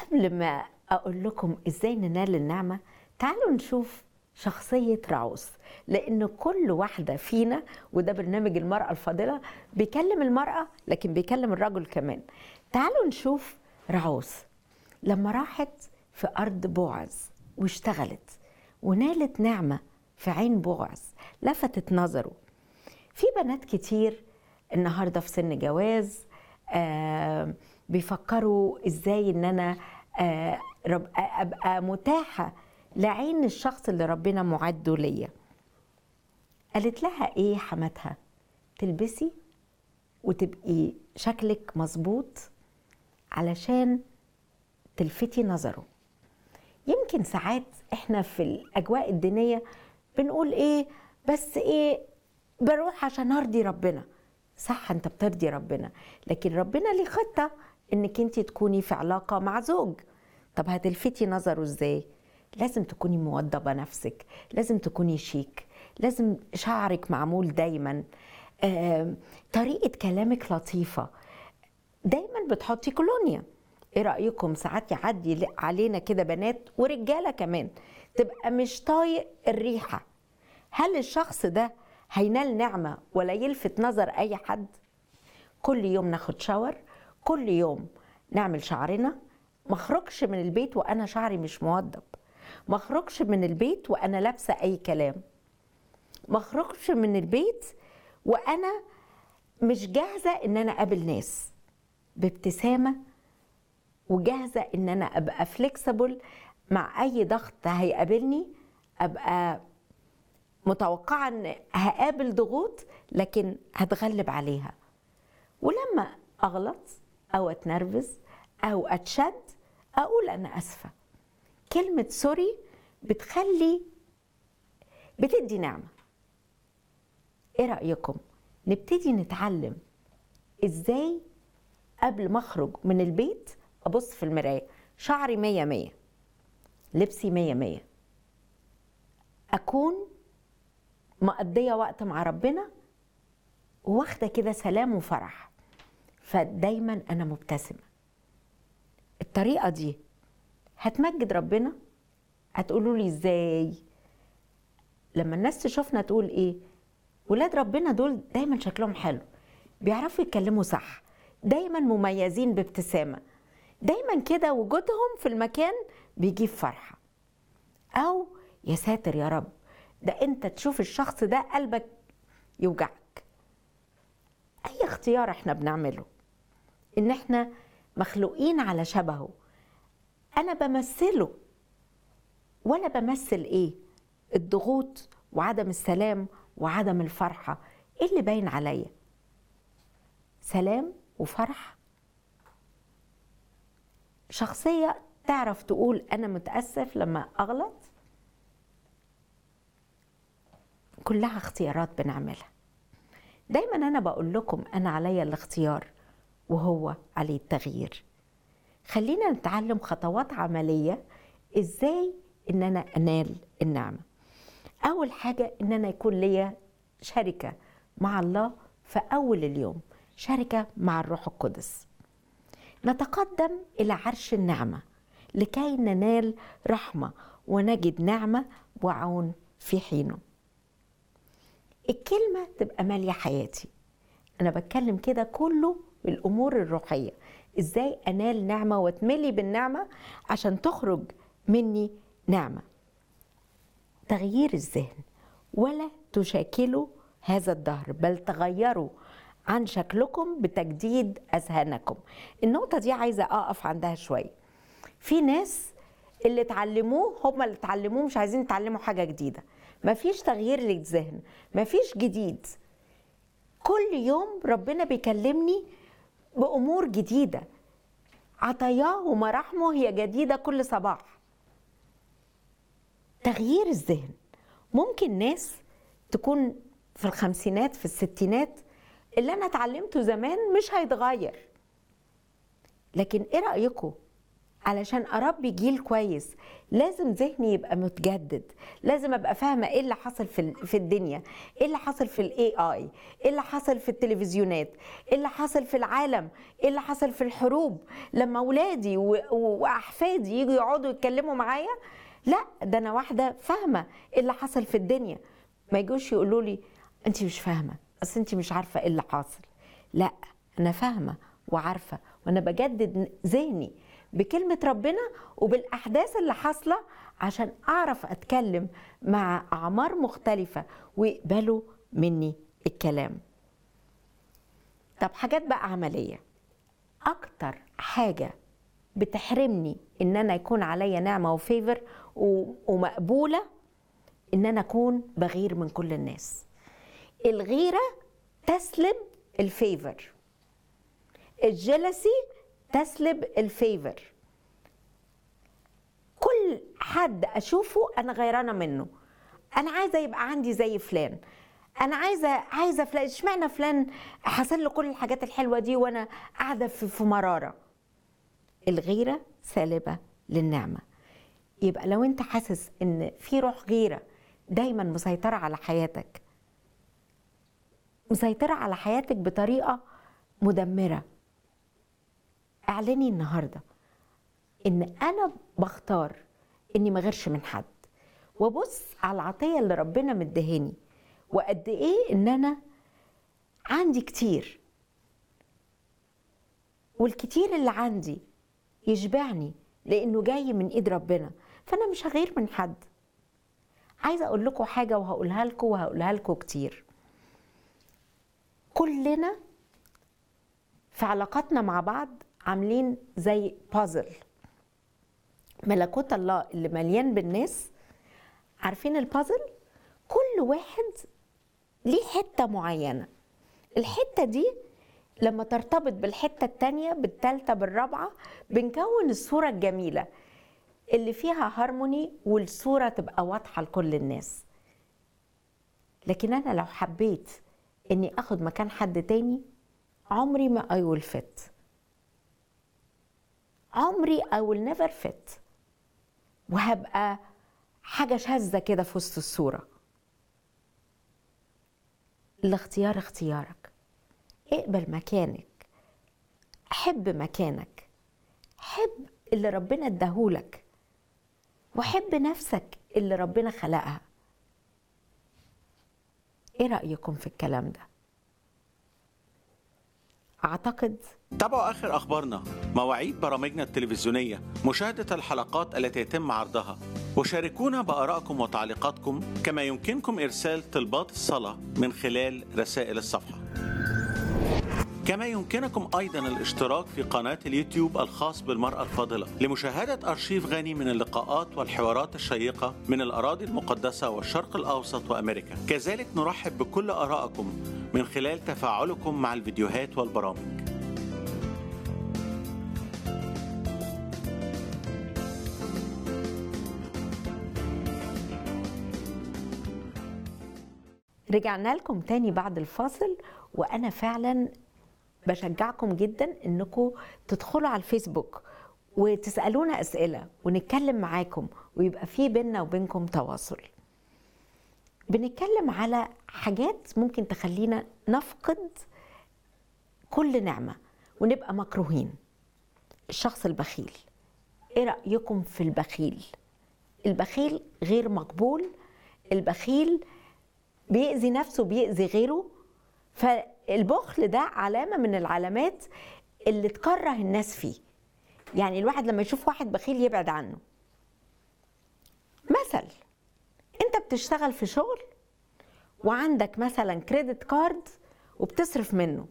قبل ما اقول لكم ازاي ننال النعمه تعالوا نشوف شخصيه رعوس لان كل واحده فينا وده برنامج المراه الفاضله بيكلم المراه لكن بيكلم الرجل كمان تعالوا نشوف رعوس لما راحت في ارض بوعز واشتغلت ونالت نعمه في عين بوعز لفتت نظره في بنات كتير النهارده في سن جواز آه بيفكروا ازاي ان انا آه رب ابقى متاحه لعين الشخص اللي ربنا معده ليا قالت لها ايه حماتها تلبسي وتبقي شكلك مظبوط علشان تلفتي نظره يمكن ساعات احنا في الاجواء الدينيه بنقول ايه بس ايه بروح عشان ارضي ربنا صح انت بترضي ربنا لكن ربنا ليه خطه انك انت تكوني في علاقه مع زوج طب هتلفتي نظره ازاي لازم تكوني موضبه نفسك لازم تكوني شيك لازم شعرك معمول دايما آه، طريقه كلامك لطيفه دايما بتحطي كولونيا ايه رايكم ساعات يعدي علينا كده بنات ورجاله كمان تبقى مش طايق الريحه هل الشخص ده هينال نعمه ولا يلفت نظر اي حد كل يوم ناخد شاور كل يوم نعمل شعرنا ما اخرجش من البيت وانا شعري مش موضب ما اخرجش من البيت وانا لابسه اي كلام ما اخرجش من البيت وانا مش جاهزه ان انا اقابل ناس بابتسامه وجاهزه ان انا ابقى فليكسبل مع اي ضغط هيقابلني ابقى متوقعه ان هقابل ضغوط لكن هتغلب عليها ولما اغلط او اتنرفز او اتشد اقول انا اسفه كلمه سوري بتخلي بتدي نعمه ايه رايكم نبتدي نتعلم ازاي قبل ما اخرج من البيت ابص في المرايه شعري مية مية لبسي مية مية اكون مقضيه وقت مع ربنا واخده كده سلام وفرح فدايما انا مبتسمه الطريقه دي هتمجد ربنا هتقولوا لي ازاي لما الناس تشوفنا تقول ايه ولاد ربنا دول دايما شكلهم حلو بيعرفوا يتكلموا صح دايما مميزين بابتسامه دايما كده وجودهم في المكان بيجيب فرحه او يا ساتر يا رب ده انت تشوف الشخص ده قلبك يوجعك اي اختيار احنا بنعمله ان احنا مخلوقين على شبهه انا بمثله ولا بمثل ايه الضغوط وعدم السلام وعدم الفرحه ايه اللي باين عليا سلام وفرح شخصيه تعرف تقول انا متاسف لما اغلط كلها اختيارات بنعملها دايما انا بقول لكم انا عليا الاختيار وهو عليه التغيير خلينا نتعلم خطوات عمليه ازاي ان انا انال النعمه اول حاجه ان انا يكون ليا شركه مع الله في اول اليوم شركه مع الروح القدس نتقدم الى عرش النعمه لكي ننال رحمه ونجد نعمه وعون في حينه الكلمة تبقى مالية حياتي أنا بتكلم كده كله بالأمور الروحية إزاي أنال نعمة واتملي بالنعمة عشان تخرج مني نعمة تغيير الذهن ولا تشاكلوا هذا الدهر بل تغيروا عن شكلكم بتجديد أذهانكم النقطة دي عايزة أقف عندها شوية في ناس اللي اتعلموه هم اللي اتعلموه مش عايزين يتعلموا حاجة جديدة مفيش تغيير للذهن مفيش جديد كل يوم ربنا بيكلمني بأمور جديدة عطاياه ومراحمه هي جديدة كل صباح تغيير الذهن ممكن ناس تكون في الخمسينات في الستينات اللي أنا اتعلمته زمان مش هيتغير لكن إيه رأيكم علشان اربي جيل كويس لازم ذهني يبقى متجدد لازم ابقى فاهمه ايه اللي حصل في في الدنيا ايه اللي حصل في الاي اي ايه اللي حصل في التلفزيونات ايه اللي حصل في العالم ايه اللي حصل في الحروب لما اولادي واحفادي يجوا يقعدوا يتكلموا معايا لا ده انا واحده فاهمه ايه اللي حصل في الدنيا ما يجوش يقولوا لي انت مش فاهمه اصل انت مش عارفه ايه اللي حاصل لا انا فاهمه وعارفه وانا بجدد ذهني بكلمه ربنا وبالاحداث اللي حاصله عشان اعرف اتكلم مع اعمار مختلفه ويقبلوا مني الكلام طب حاجات بقى عمليه اكتر حاجه بتحرمني ان انا يكون عليا نعمه وفيفر ومقبوله ان انا اكون بغير من كل الناس الغيره تسلب الفيفر الجلسي تسلب الفيفر كل حد اشوفه انا غيرانه منه انا عايزه يبقى عندي زي فلان انا عايزه عايزه فلان اشمعنى فلان حصل له كل الحاجات الحلوه دي وانا قاعده في, في مراره الغيره سالبه للنعمه يبقى لو انت حاسس ان في روح غيره دايما مسيطره على حياتك مسيطره على حياتك بطريقه مدمره اعلني النهارده ان انا بختار اني ما غيرش من حد وابص على العطيه اللي ربنا مدهاني وقد ايه ان انا عندي كتير والكتير اللي عندي يشبعني لانه جاي من ايد ربنا فانا مش هغير من حد عايزه اقول لكم حاجه وهقولها لكم وهقولها لكم كتير كلنا في علاقاتنا مع بعض عاملين زي بازل ملكوت الله اللي مليان بالناس عارفين البازل كل واحد ليه حته معينه الحته دي لما ترتبط بالحته التانية بالتالتة بالرابعه بنكون الصوره الجميله اللي فيها هارموني والصوره تبقى واضحه لكل الناس لكن انا لو حبيت اني اخد مكان حد تاني عمري ما I will fit عمري I will never fit وهبقى حاجة شاذة كده في وسط الصورة الاختيار اختيارك اقبل مكانك حب مكانك حب اللي ربنا اداهولك وحب نفسك اللي ربنا خلقها ايه رأيكم في الكلام ده اعتقد تابعوا آخر أخبارنا مواعيد برامجنا التلفزيونية مشاهدة الحلقات التي يتم عرضها وشاركونا بآرائكم وتعليقاتكم كما يمكنكم إرسال طلبات الصلاة من خلال رسائل الصفحة كما يمكنكم أيضا الاشتراك في قناة اليوتيوب الخاص بالمرأة الفاضلة لمشاهدة أرشيف غني من اللقاءات والحوارات الشيقة من الأراضي المقدسة والشرق الأوسط وأمريكا كذلك نرحب بكل آرائكم من خلال تفاعلكم مع الفيديوهات والبرامج رجعنا لكم تاني بعد الفاصل وانا فعلا بشجعكم جدا انكم تدخلوا على الفيسبوك وتسالونا اسئله ونتكلم معاكم ويبقى في بيننا وبينكم تواصل بنتكلم على حاجات ممكن تخلينا نفقد كل نعمه ونبقى مكروهين الشخص البخيل ايه رايكم في البخيل البخيل غير مقبول البخيل بيأذي نفسه بيأذي غيره فالبخل ده علامة من العلامات اللي تكره الناس فيه يعني الواحد لما يشوف واحد بخيل يبعد عنه مثل انت بتشتغل في شغل وعندك مثلا كريدت كارد وبتصرف منه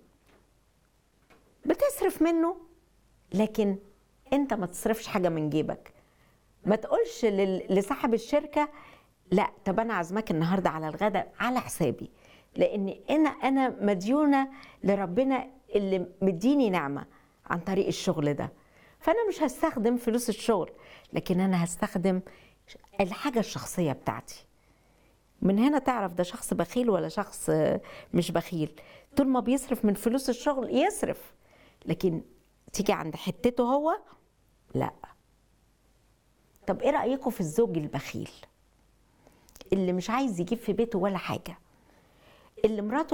بتصرف منه لكن انت ما تصرفش حاجة من جيبك ما تقولش لصاحب الشركة لا طب انا عازماك النهارده على الغداء على حسابي لان انا انا مديونه لربنا اللي مديني نعمه عن طريق الشغل ده فانا مش هستخدم فلوس الشغل لكن انا هستخدم الحاجه الشخصيه بتاعتي من هنا تعرف ده شخص بخيل ولا شخص مش بخيل طول ما بيصرف من فلوس الشغل يصرف لكن تيجي عند حتته هو لا طب ايه رايكم في الزوج البخيل اللي مش عايز يجيب في بيته ولا حاجه اللي مراته